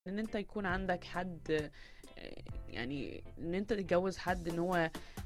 ان انت يكون عندك حد آه، يعني ان انت تتجوز حد ان هو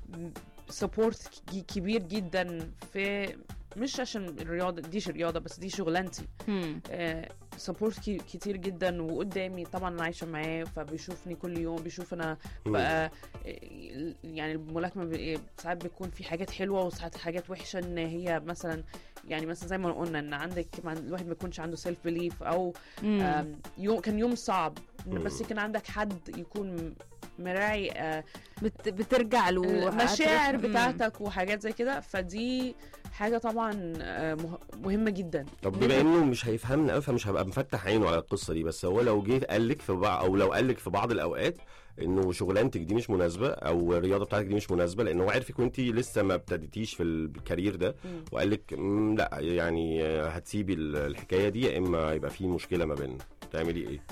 سبورت كبير جدا في مش عشان الرياضه ديش الرياضه بس دي شغلانتي مم. سبورت كتير جدا وقدامي طبعا انا عايشه معاه فبيشوفني كل يوم بيشوف انا مم. بقى يعني الملاكمه ب- ساعات بيكون في حاجات حلوه وساعات حاجات وحشه ان هي مثلا يعني مثلا زي ما قلنا ان عندك ما- الواحد ما يكونش عنده سيلف بليف او مم. آم، يوم كان يوم صعب مم. بس يكون عندك حد يكون مراعي آه، بت... بترجع له المشاعر هتروح- مم. بتاعتك وحاجات زي كده فدي حاجه طبعا آه، مه- مهمه جدا طب بما انه مش هيفهمنا قوي فمش هبقى مفتح عينه على القصه دي بس هو لو جه قال لك في بعض او لو قال لك في بعض الاوقات انه شغلانتك دي مش مناسبه او الرياضه بتاعتك دي مش مناسبه لان هو عارفك وانت لسه ما ابتديتيش في الكارير ده مم. وقال لك "مم، لا يعني آه، هتسيبي ال- الحكايه دي يا اما يبقى في مشكله ما بيننا تعملي ايه؟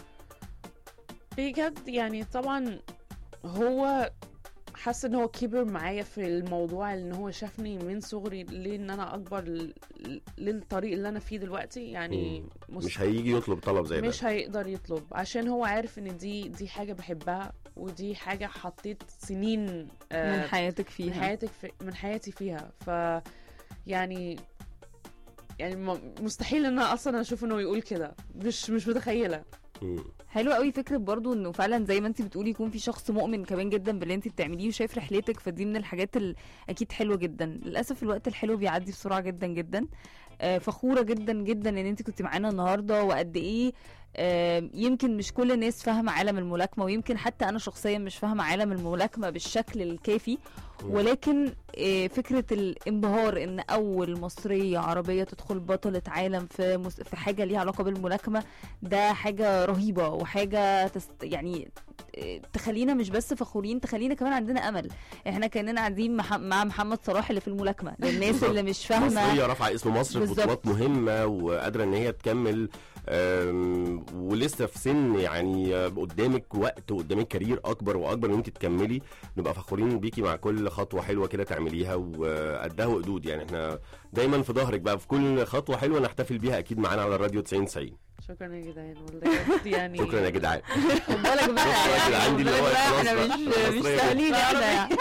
بجد يعني طبعا هو حاسه ان هو كبر معايا في الموضوع ان هو شافني من صغري لان انا اكبر ل- للطريق اللي انا فيه دلوقتي يعني مست- مش هيجي يطلب طلب زي ده مش هيقدر يطلب عشان هو عارف ان دي دي حاجه بحبها ودي حاجه حطيت سنين آه، من حياتك من فيها حياتك في من حياتي فيها ف يعني يعني م- مستحيل ان انا اصلا اشوف انه يقول كده مش مش متخيله مم. حلو قوي فكره برضو انه فعلا زي ما انت بتقولي يكون في شخص مؤمن كمان جدا باللي انت بتعمليه وشايف رحلتك فدي من الحاجات ال- اكيد حلوه جدا للاسف الوقت الحلو بيعدي بسرعه جدا جدا آه، فخوره جدا جدا ان انت كنت معانا النهارده وقد ايه آه، يمكن مش كل الناس فاهمه عالم الملاكمه ويمكن حتى انا شخصيا مش فاهمه عالم الملاكمه بالشكل الكافي ولكن آه، فكره الانبهار ان اول مصريه عربيه تدخل بطله عالم في مس- في حاجه ليها علاقه بالملاكمه ده حاجه رهيبه وحاجه تست يعني آه، تخلينا مش بس فخورين تخلينا كمان عندنا امل احنا كاننا قاعدين مع مع محمد صلاح اللي في الملاكمه للناس بالظبط. اللي مش فاهمه مصريه رافعه اسم مصر في بالظبط. بطولات مهمه وقادره ان هي تكمل أم، ولسه في سن يعني آه، قدامك وقت وقدامك كارير اكبر واكبر ان انت تكملي نبقى فخورين بيكي مع كل خطوه حلوه كده تعمليها وقدها وقدود يعني احنا دايما في ظهرك بقى في كل خطوه حلوه نحتفل بيها اكيد معانا على الراديو 90 90 شكرا يا جدعان والله بجد يعني شكرا يا جدعان خد بالك بقى شكرا يا جدعان، يعني دي خد اللي هو بالك بقى خلاص احنا بقى. مش مش مصرية سهلين احنا يعني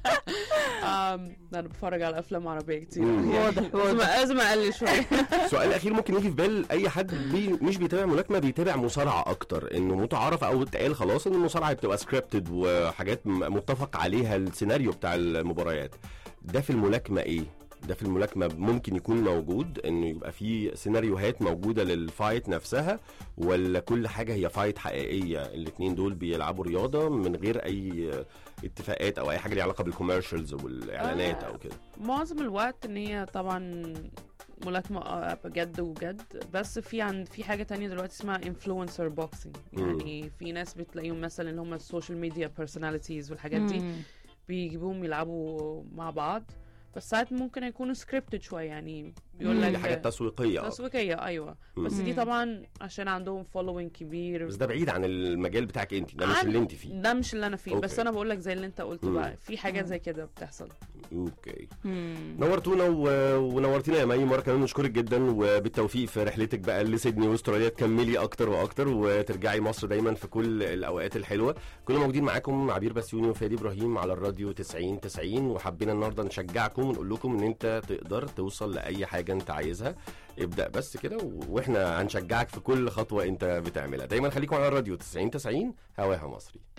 آم، انا بتفرج على افلام عربيه كتير مم. يعني واضح، واضح. لازم لازم اقل شويه سؤال اخير ممكن يجي في بال اي حد بي مش بيتابع ملاكمه بيتابع مصارعه اكتر انه متعارف او اتقال خلاص ان المصارعه بتبقى سكريبتد وحاجات م- متفق عليها السيناريو بتاع المباريات ده في الملاكمه ايه ده في الملاكمه ممكن يكون موجود انه يبقى في سيناريوهات موجوده للفايت نفسها ولا كل حاجه هي فايت حقيقيه الاثنين دول بيلعبوا رياضه من غير اي اتفاقات او اي حاجه ليها علاقه بالكوميرشالز والاعلانات او كده معظم الوقت ان هي طبعا ملاكمة آه، بجد وجد بس في عند في حاجة تانية دلوقتي اسمها انفلونسر بوكسينج مم. يعني في ناس بتلاقيهم مثلا اللي هم السوشيال ميديا بيرسوناليتيز والحاجات دي مم. بيجيبوهم يلعبوا مع بعض بس ساعات ممكن يكون سكريبتد شويه يعني بيقول مم. لك دي حاجات تسويقيه أكتر. تسويقية ايوه مم. بس دي مم. طبعا عشان عندهم فولوينج كبير بس ده بعيد عن المجال بتاعك انت ده مش عن- اللي انت فيه ده مش اللي انا فيه أوكي. بس انا بقول لك زي اللي انت قلته مم. بقى في حاجات مم. زي كده بتحصل اوكي مم. نورتونا و... ونورتينا يا مي مره كمان نشكرك جدا وبالتوفيق في رحلتك بقى لسيدني واستراليا تكملي اكتر واكتر وترجعي مصر دايما في كل الاوقات الحلوه كنا موجودين معاكم عبير بسيوني وفادي ابراهيم على الراديو 90 90 وحبينا النهارده نشجعكم ونقول لكم ان انت تقدر توصل لاي حاجه انت عايزها ابدا بس كده و- واحنا هنشجعك في كل خطوه انت بتعملها دايما خليكم على الراديو 90 90 هواها مصري